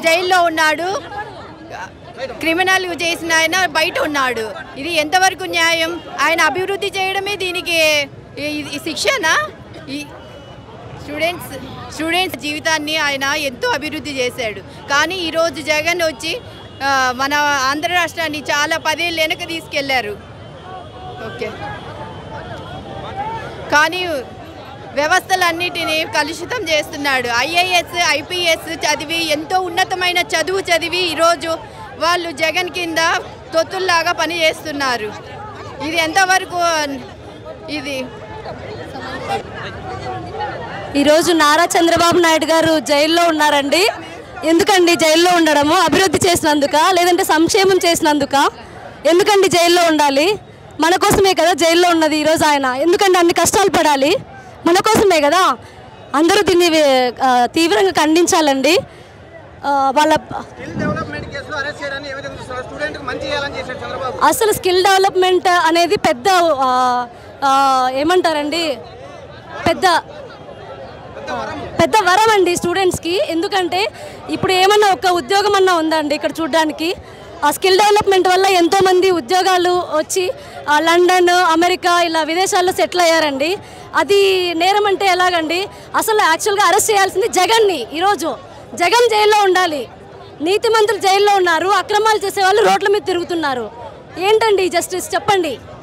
జైల్లో ఉన్నాడు క్రిమినల్ చేసిన ఆయన బయట ఉన్నాడు ఇది ఎంతవరకు న్యాయం ఆయన అభివృద్ధి చేయడమే దీనికి ఈ- ఈ శిక్షనా ఈ స్టూడెంట్స్ స్టూడెంట్స్ జీవితాన్ని ఆయన ఎంతో అభివృద్ధి చేశాడు కానీ ఈరోజు జగన్ వచ్చి ఆ, మన ఆంధ్ర రాష్ట్రాన్ని చాలా పదేళ్ళు వెనక తీసుకెళ్లారు ఓకే కానీ వ్యవస్థలన్నిటినీ కలుషితం చేస్తున్నాడు ఐఏఎస్ ఐపీఎస్ చదివి ఎంతో ఉన్నతమైన చదువు చదివి ఈరోజు వాళ్ళు జగన్ కింద తొత్తుల్లాగా పనిచేస్తున్నారు ఇది ఎంతవరకు ఇది ఈరోజు నారా చంద్రబాబు నాయుడు గారు జైల్లో ఉన్నారండి ఎందుకండి జైల్లో ఉండడము అభివృద్ధి చేసినందుక లేదంటే సంక్షేమం చేసినందుక ఎందుకండి జైల్లో ఉండాలి మన కోసమే కదా జైల్లో ఉన్నది ఈరోజు ఆయన ఎందుకంటే అన్ని కష్టాలు పడాలి మన కోసమే కదా అందరూ దీన్ని ఆ, తీవ్రంగా ఖండించాలండి ఆ, వాళ్ళ స్కిల్ డెవలప్మెంట్ కేసులో అరెస్ట్ చేయడాన్ని ఏ విధంగా చూస్తున్నారు స్టూడెంట్ మంచి చేయాలని చేశాడు చంద్రబాబు అసలు స్కిల్ డెవలప్మెంట్ అనేది పెద్ద ఆ, ఆ, ఏమంటారండి పెద్ద పెద్ద వరం అండి స్టూడెంట్స్కి ఎందుకంటే ఇప్పుడు ఏమన్నా ఒక ఉద్యోగం అన్నా ఉందండి ఇక్కడ చూడడానికి ఆ స్కిల్ డెవలప్మెంట్ వల్ల ఎంతోమంది ఉద్యోగాలు వచ్చి ఆ, లండన్ అమెరికా ఇలా విదేశాల్లో సెటిల్ అయ్యారండి అది నేరం అంటే ఎలాగండి అసలు యాక్చువల్గా అరెస్ట్ చేయాల్సింది జగన్ని ఈరోజు జగన్ జైల్లో ఉండాలి నీతిమంతులు జైల్లో ఉన్నారు అక్రమాలు చేసే వాళ్ళు రోడ్ల మీద తిరుగుతున్నారు ఏంటండి జస్టిస్ చెప్పండి